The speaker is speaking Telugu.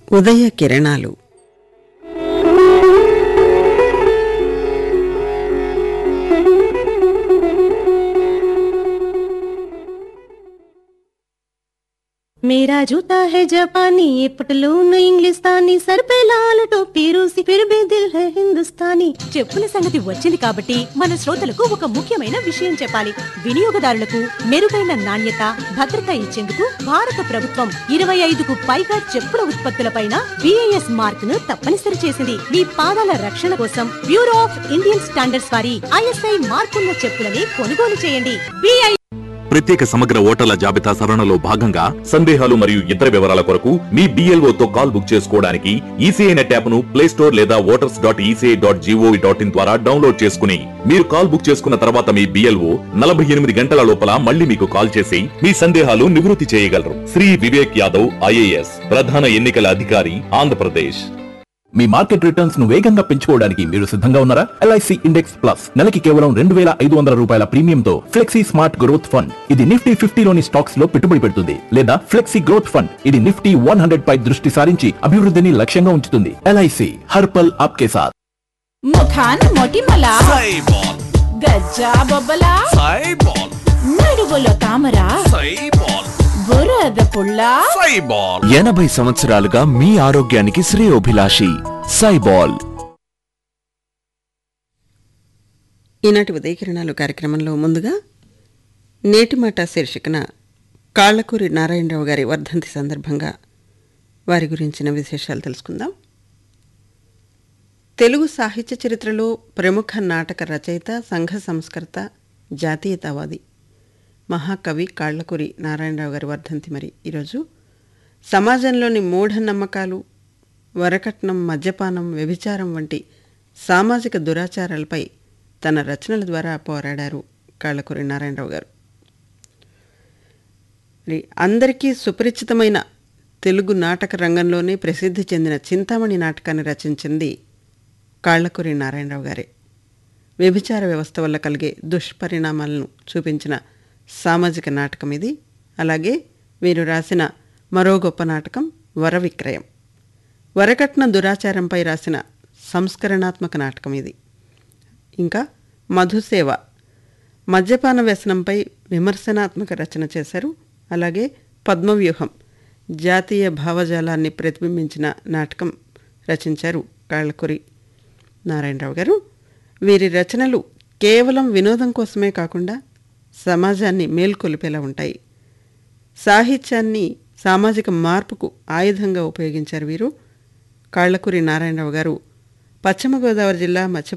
ఉదయ కిరణాలు मेरा जूता है जापानी ये पटलून इंग्लिस्तानी सर पे लाल टोपी रूसी फिर भी दिल है हिंदुस्तानी చెప్పుల సంగతి వచ్చింది కాబట్టి మన శ్రోతలకు ఒక ముఖ్యమైన విషయం చెప్పాలి వినియోగదారులకు మెరుగైన నాణ్యత భద్రత ఇచ్చేందుకు భారత ప్రభుత్వం ఇరవై ఐదుకు పైగా చెప్పుల ఉత్పత్తులపైన బిఐఎస్ మార్క్ ను తప్పనిసరి చేసింది మీ పాదాల రక్షణ కోసం బ్యూరో ఆఫ్ ఇండియన్ స్టాండర్డ్స్ వారి ఐఎస్ఐ మార్కున్న చెప్పులని కొనుగోలు చేయండి బిఐ ప్రత్యేక సమగ్ర ఓటర్ల జాబితా సవరణలో భాగంగా సందేహాలు మరియు ఇతర వివరాల కొరకు మీ BLO తో కాల్ బుక్ చేసుకోవడానికి ఈసీఐ నెట్ యాప్ ను ప్లే స్టోర్ లేదా voters dot ECI dot gov dot in ద్వారా డౌన్లోడ్ చేసుకుని మీరు కాల్ బుక్ చేసుకున్న తర్వాత మీ బిఎల్ఓ నలభై ఎనిమిది గంటల లోపల మళ్ళీ మీకు కాల్ చేసి మీ సందేహాలు నివృత్తి చేయగలరు శ్రీ వివేక్ యాదవ్ ఐఏఎస్ ప్రధాన ఎన్నికల అధికారి ఆంధ్రప్రదేశ్ మీ మార్కెట్ రిటర్న్స్ ను వేగంగా పెంచుకోవడానికి మీరు సిద్ధంగా ఉన్నారా ఎల్ఐసి ఇండెక్స్ ప్లస్ నెలకి కేవలం రెండు వేల ఐదు వందల రూపాయల ప్రీమియంతో ఫ్లెక్సీ స్మార్ట్ గ్రోత్ ఫండ్ ఇది నిఫ్టీ ఫిఫ్టీలోని స్టాక్స్ లో పెట్టుబడి పెడుతుంది లేదా ఫ్లెక్సీ గ్రోత్ ఫండ్ ఇది నిఫ్టీ వన్ హండ్రెడ్ పై దృష్టి సారించి అభివృద్ధిని లక్ష్యంగా ఉంచుతుంది ఎల్ఐసి హర్పల్ ఆప్కే సాత్ ముఖాన్ మొటిమల సైబాల్ గజ్జా బొబ్బల సైబాల్ నడువులో తామర సైబాల్ బురద పుల్ల సైబాల్ ఎనభై సంవత్సరాలుగా మీ ఆరోగ్యానికి శ్రేయోభిలాషి సైబాల్ ఈనాటి ఉదయ కిరణాలు కార్యక్రమంలో ముందుగా నేటి మాట శీర్షికన కాళ్లకూరి నారాయణరావు గారి వర్ధంతి సందర్భంగా వారి గురించిన విశేషాలు తెలుసుకుందాం తెలుగు సాహిత్య చరిత్రలో ప్రముఖ నాటక రచయిత సంఘ సంస్కర్త జాతీయతావాది మహాకవి కాళ్లకూరి నారాయణరావు గారి వర్ధంతి మరి ఈరోజు సమాజంలోని మూఢనమ్మకాలు వరకట్నం మద్యపానం వ్యభిచారం వంటి సామాజిక దురాచారాలపై తన రచనల ద్వారా పోరాడారు కాళ్ళకూరి నారాయణరావు గారు మరి అందరికీ సుపరిచితమైన తెలుగు నాటక రంగంలోనే ప్రసిద్ధి చెందిన చింతామణి నాటకాన్ని రచించింది కాళ్ళకూరి నారాయణరావు గారే వ్యభిచార వ్యవస్థ వల్ల కలిగే దుష్పరిణామాలను చూపించిన సామాజిక నాటకం ఇది అలాగే వీరు రాసిన మరో గొప్ప నాటకం వర విక్రయం వరకట్న దురాచారంపై రాసిన సంస్కరణాత్మక నాటకం ఇది ఇంకా మధుసేవ మద్యపాన వ్యసనంపై విమర్శనాత్మక రచన చేశారు అలాగే పద్మవ్యూహం జాతీయ భావజాలాన్ని ప్రతిబింబించిన నాటకం రచించారు కాళ్ళకూరి నారాయణరావు గారు వీరి రచనలు కేవలం వినోదం కోసమే కాకుండా సమాజాన్ని మేల్కొలిపేలా ఉంటాయి సాహిత్యాన్ని సామాజిక మార్పుకు ఆయుధంగా ఉపయోగించారు వీరు కాళ్ళకూరి నారాయణరావు గారు పశ్చిమ గోదావరి జిల్లా మత్స్య